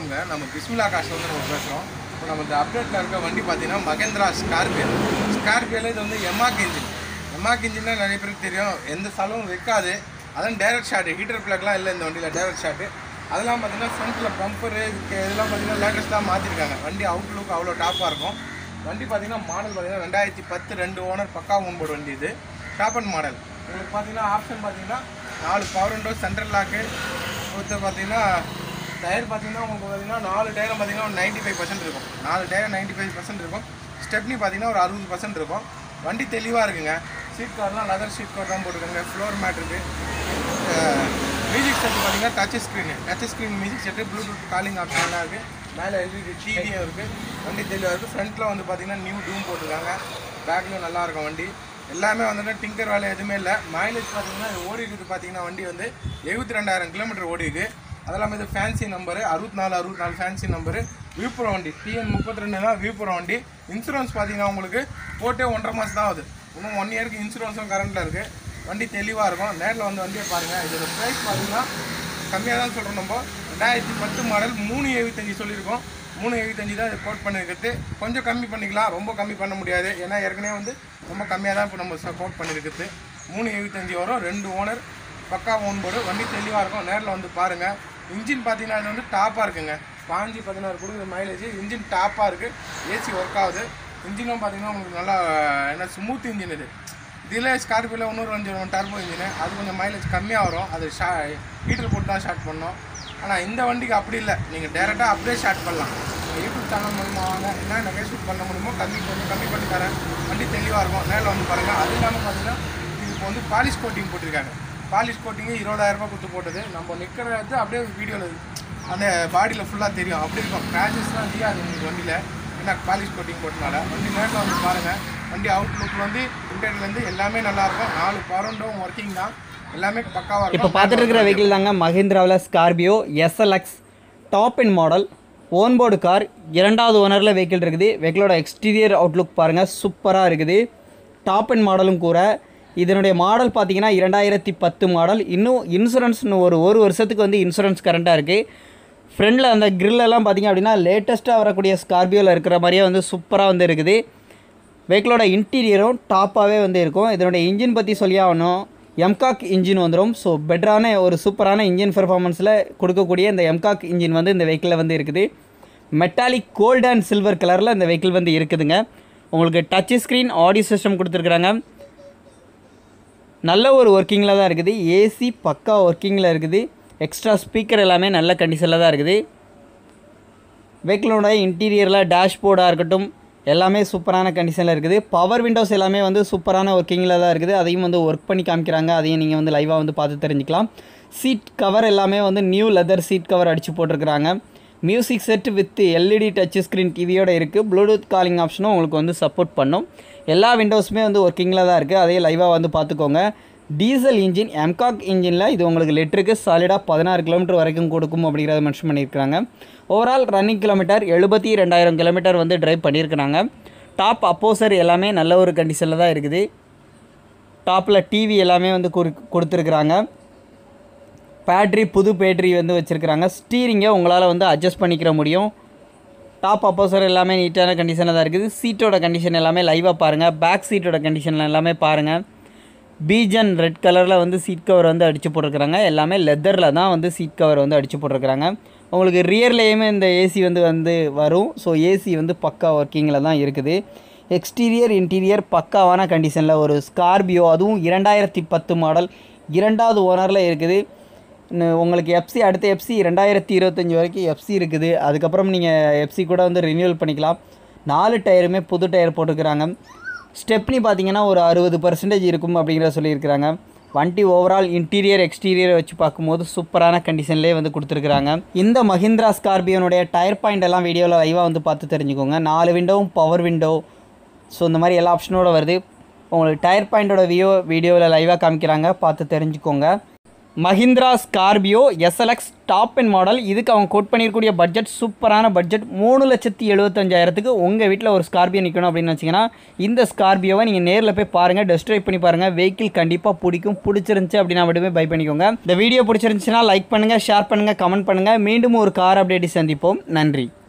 வணக்கங்க நம்ம பிஸ்மிலா காசில் வந்து நம்ம பேசுகிறோம் இப்போ நம்ம இந்த அப்டேட்டில் இருக்க வண்டி பார்த்தீங்கன்னா மகேந்திரா ஸ்கார்பியோ ஸ்கார்பியோவில் இது வந்து எம்மாக் இன்ஜின் எம்மாக் இன்ஜின்னா நிறைய பேருக்கு தெரியும் எந்த செலவும் வைக்காது அதான் டைரக்ட் ஷாட் ஹீட்டர் பிளக்லாம் இல்லை இந்த வண்டியில் டைரக்ட் ஷாட்டு அதெல்லாம் பார்த்தீங்கன்னா ஃப்ரண்ட்டில் பம்பரு இதெல்லாம் பார்த்தீங்கன்னா லேட்டஸ்ட்டாக மாற்றிருக்காங்க வண்டி அவுட்லுக் அவ்வளோ டாப்பாக இருக்கும் வண்டி பார்த்தீங்கன்னா மாடல் பார்த்தீங்கன்னா ரெண்டாயிரத்தி பத்து ரெண்டு ஓனர் பக்கா ஓன்போர்டு வண்டி இது டாப் அண்ட் மாடல் உங்களுக்கு பார்த்தீங்கன்னா ஆப்ஷன் பார்த்தீங்கன்னா நாலு பவர் விண்டோ சென்ட்ரல் லாக்கு ஒருத்தர் பார்த்தீங்கன்னா டயர் பார்த்தீங்கன்னா உங்களுக்கு பார்த்தீங்கன்னா நாலு டயரும் பார்த்தீங்கன்னா ஒரு நைன்ட்டி ஃபைவ் பர்சன்ட் இருக்கும் நாலு டயர் நைன்ட்டி ஃபைவ் பர்சன்ட் இருக்கும் ஸ்டெப்னி பார்த்தீங்கன்னா ஒரு அறுபது பர்சன்ட் இருக்கும் வண்டி தெளிவாக இருக்குங்க சீட் கவர்லாம் லெதர் சீட் கவர் தான் போட்டுருக்காங்க ஃப்ளோர் மேட் இருக்குது மியூசிக் செட் பார்த்தீங்கன்னா touch screen touch screen music set Bluetooth calling ஆப்ஷன்லாம் இருக்குது மேலே எல்இடி டிவியும் இருக்குது வண்டி தெளிவாக இருக்குது ஃப்ரண்ட்டில் வந்து பார்த்தீங்கன்னா நியூ டூம் போட்டிருக்காங்க பேக்லையும் நல்லா இருக்கும் வண்டி எல்லாமே வந்துட்டு டிங்கர் வேலை எதுவுமே இல்லை மைலேஜ் பார்த்தீங்கன்னா இது ஓடி இருக்குது பார்த்தீங்கன்னா வண்டி வந்து எழுபத்தி ரெண்டாயிரம் கிலோமீட்டர் ஓடி இருக்கு அதெல்லாம் இது ஃபேன்சி நம்பரு அறுபத்தி நாலு அறுபத்தி நாலு ஃபேன்சி நம்பரு விழுப்புரம் வண்டி டிஎன் முப்பத்தி ரெண்டு தான் விழுப்புரம் வண்டி இன்சூரன்ஸ் பார்த்தீங்கன்னா உங்களுக்கு போட்டே ஒன்றரை மாதம் தான் ஆகுது இன்னும் ஒன் இயருக்கு இன்சூரன்ஸும் கரண்ட்டில் இருக்குது வண்டி தெளிவாக இருக்கும் நேரில் வந்து வண்டியை பாருங்கள் இதோட ப்ரைஸ் பார்த்தீங்கன்னா கம்மியாக தான் சொல்கிறோம் நம்ம ரெண்டாயிரத்தி பத்து மாடல் மூணு எழுபத்தஞ்சி சொல்லியிருக்கோம் மூணு எழுபத்தஞ்சி தான் இது கோட் பண்ணியிருக்கிறது கொஞ்சம் கம்மி பண்ணிக்கலாம் ரொம்ப கம்மி பண்ண முடியாது ஏன்னா ஏற்கனவே வந்து ரொம்ப கம்மியாக தான் இப்போ நம்ம கோட் பண்ணியிருக்கிறது மூணு எழுபத்தஞ்சி வரும் ரெண்டு ஓனர் பக்கா ஓன் போர்டு வண்டி தெளிவாக இருக்கும் நேரில் வந்து பாருங்கள் இன்ஜின் பார்த்தீங்கன்னா இது வந்து டாப்பாக இருக்குங்க பாஞ்சு பதினாறு கொடுக்குற மைலேஜ் இன்ஜின் டாப்பாக இருக்குது ஏசி ஒர்க் ஆகுது இன்ஜினும் பார்த்தீங்கன்னா உங்களுக்கு நல்லா என்ன ஸ்மூத் இன்ஜின் இது இதில் ஸ்கார்பியோவில் இன்னொரு வண்டி வரும் டர்போ இன்ஜினு அது கொஞ்சம் மைலேஜ் கம்மியாக வரும் அது ஷா ஹீட்டர் போட்டு தான் ஸ்டார்ட் பண்ணோம் ஆனால் இந்த வண்டிக்கு அப்படி இல்லை நீங்கள் டேரெக்டாக அப்படியே ஸ்டார்ட் பண்ணலாம் உங்கள் யூடியூப் சேனல் மூலமா வாங்க என்ன நிறைய ஷூட் பண்ண முடியுமோ கம்மி கொஞ்சம் கம்மி பண்ணி தரேன் வண்டி தெளிவாக இருக்கும் நேரில் வந்து பாருங்கள் அது இல்லாமல் பார்த்தீங்கன்னா இது இப்போ வந்து பாலிஷ் கோட்டிங் போட்டிருக்காங்க பாலிஷ் கோட்டிங்கு இருபதாயிரம் ரூபாய் கொடுத்து போட்டது நம்ம நிற்கிறது அப்படியே வீடியோவில் அந்த பாடியில் ஃபுல்லாக தெரியும் அப்படி இருக்கும் கிராச்சஸ்லாம் தெரியாது உங்களுக்கு வண்டியில் ஏன்னா பாலிஷ் கோட்டிங் போட்டனால வண்டி நேரில் வந்து பாருங்கள் வண்டி அவுட்லுக் வந்து இன்டர்லேருந்து எல்லாமே நல்லாயிருக்கும் நாலு பரண்டும் ஒர்க்கிங் தான் எல்லாமே பக்காவாக இருக்கும் இப்போ பார்த்துட்டு இருக்கிற வெஹிக்கிள் தாங்க மஹிந்திராவில் Scorpio SLX top end model onboard car இரண்டாவது ஓனரில் வெஹிக்கிள் இருக்குது வெஹிக்கிளோட எக்ஸ்டீரியர் அவுட்லுக் பாருங்கள் சூப்பராக இருக்குது டாப் இன் மாடலும் கூட இதனுடைய மாடல் பார்த்தீங்கன்னா இரண்டாயிரத்தி பத்து மாடல் இன்னும் இன்சூரன்ஸ் இன்னும் ஒரு ஒரு வருஷத்துக்கு வந்து இன்சூரன்ஸ் கரண்ட்டாக இருக்குது ஃப்ரண்டில் அந்த grill எல்லாம் பார்த்தீங்க அப்படின்னா லேட்டஸ்ட்டாக வரக்கூடிய ஸ்கார்பியோவில் இருக்கிற மாதிரியே வந்து சூப்பராக வந்து இருக்குது வெஹிக்கிளோட இன்டீரியரும் டாப்பாகவே வந்து இருக்கும் இதனுடைய இன்ஜின் பற்றி சொல்லி ஆகணும் எம்காக் இன்ஜின் வந்துடும் ஸோ பெட்டரான ஒரு சூப்பரான இன்ஜின் பெர்ஃபார்மன்ஸில் கொடுக்கக்கூடிய இந்த எம்காக் இன்ஜின் வந்து இந்த வெஹிக்கிளில் வந்து இருக்குது மெட்டாலிக் கோல்டு அண்ட் சில்வர் கலரில் இந்த வெஹிக்கிள் வந்து இருக்குதுங்க உங்களுக்கு டச் ஸ்க்ரீன் ஆடியோ சிஸ்டம் கொடுத்துருக்குறாங்க நல்ல ஒரு ஒர்க்கிங்கில் தான் இருக்குது ஏசி பக்கா ஒர்க்கிங்கில் இருக்குது எக்ஸ்ட்ரா ஸ்பீக்கர் எல்லாமே நல்ல கண்டிஷனில் தான் இருக்குது வெஹிக்கிளோட இன்டீரியரில் டேஷ்போர்டாக இருக்கட்டும் எல்லாமே சூப்பரான கண்டிஷனில் இருக்குது பவர் விண்டோஸ் எல்லாமே வந்து சூப்பரான ஒர்க்கிங்கில் தான் இருக்குது அதையும் வந்து ஒர்க் பண்ணி காமிக்கிறாங்க அதையும் நீங்கள் வந்து லைவாக வந்து பார்த்து தெரிஞ்சுக்கலாம் சீட் கவர் எல்லாமே வந்து நியூ லெதர் சீட் கவர் அடித்து போட்டிருக்கிறாங்க music set with LED touch screen டிவியோட இருக்குது ப்ளூடூத் காலிங் ஆப்ஷனும் உங்களுக்கு வந்து சப்போர்ட் பண்ணும் எல்லா விண்டோஸுமே வந்து ஒர்க்கிங்கில் தான் இருக்குது அதையும் லைவாக வந்து பார்த்துக்கோங்க டீசல் இன்ஜின் எம்காக் இன்ஜினில் இது உங்களுக்கு லிட்டருக்கு சாலிடாக பதினாறு கிலோமீட்டர் வரைக்கும் கொடுக்கும் அப்படிங்கிறத மென்ஷன் பண்ணியிருக்காங்க ஓவரால் ரன்னிங் கிலோமீட்டர் எழுபத்தி ரெண்டாயிரம் கிலோமீட்டர் வந்து டிரைவ் பண்ணியிருக்கிறாங்க டாப் அப்போசர் எல்லாமே நல்ல ஒரு கண்டிஷனில் தான் இருக்குது டாப்பில் டிவி எல்லாமே வந்து குறு கொடுத்துருக்குறாங்க பேட்ரி புது பேட்ரி வந்து வச்சுருக்குறாங்க ஸ்டீரிங்கை உங்களால் வந்து அட்ஜஸ்ட் பண்ணிக்கிற முடியும் டாப் அப்போசர் எல்லாமே நீட்டான கண்டிஷனில் தான் இருக்குது சீட்டோட கண்டிஷன் எல்லாமே லைவாக பாருங்கள் பேக் சீட்டோட கண்டிஷன் எல்லாமே பாருங்கள் பீஜன் ரெட் கலரில் வந்து சீட் கவர் வந்து அடித்து போட்டிருக்கிறாங்க எல்லாமே லெதரில் தான் வந்து சீட் கவர் வந்து அடித்து போட்டிருக்கிறாங்க உங்களுக்கு ரியர்லேயுமே இந்த ஏசி வந்து வந்து வரும் ஸோ ஏசி வந்து பக்கா ஒர்க்கிங்கில் தான் இருக்குது எக்ஸ்டீரியர் இன்டீரியர் பக்காவான கண்டிஷனில் ஒரு ஸ்கார்பியோ அதுவும் இரண்டாயிரத்தி பத்து மாடல் இரண்டாவது ஓனரில் இருக்குது இன்னும் உங்களுக்கு எஃப்சி அடுத்த எஃப்சி ரெண்டாயிரத்தி இருபத்தஞ்சி வரைக்கும் எஃப்சி இருக்குது அதுக்கப்புறம் நீங்கள் எஃப்சி கூட வந்து ரினியூவல் பண்ணிக்கலாம் நாலு டயருமே புது டயர் போட்டுக்கிறாங்க ஸ்டெப்னி பார்த்தீங்கன்னா ஒரு அறுபது பர்சன்டேஜ் இருக்கும் அப்படிங்கிற சொல்லியிருக்கிறாங்க வண்டி ஓவரால் இன்டீரியர் எக்ஸ்டீரியர் வச்சு பார்க்கும்போது சூப்பரான கண்டிஷன்லேயே வந்து கொடுத்துருக்குறாங்க இந்த மஹிந்திரா ஸ்கார்பியோனுடைய டயர் பாயிண்ட் எல்லாம் வீடியோவில் லைவாக வந்து பார்த்து தெரிஞ்சுக்கோங்க நாலு விண்டோவும் பவர் விண்டோ ஸோ இந்த மாதிரி எல்லா ஆப்ஷனோட வருது உங்களுக்கு டயர் பாயிண்டோட வியோ வீடியோவில் லைவாக காமிக்கிறாங்க பார்த்து தெரிஞ்சுக்கோங்க Mahindra Scorpio SLX top end model இதுக்கு அவங்க கோட் பண்ணியிருக்கக்கூடிய பட்ஜெட் சூப்பரான பட்ஜெட் மூணு லட்சத்தி எழுபத்தஞ்சாயிரத்துக்கு உங்கள் வீட்டில் ஒரு ஸ்கார்பியோ நிற்கணும் அப்படின்னு வச்சிங்கன்னா இந்த ஸ்கார்பியோவை நீங்கள் நேரில் போய் பாருங்கள் டெஸ்ட் ட்ரைவ் பண்ணி பாருங்கள் வெஹிக்கிள் கண்டிப்பாக பிடிக்கும் பிடிச்சிருந்துச்சி அப்படின்னா மட்டுமே பை பண்ணிக்கோங்க இந்த வீடியோ பிடிச்சிருந்துச்சுன்னா லைக் பண்ணுங்கள் ஷேர் பண்ணுங்கள் கமெண்ட் பண்ணுங்கள் மீண்டும் ஒரு கார் அப்டேட் சந்திப்போம் நன்றி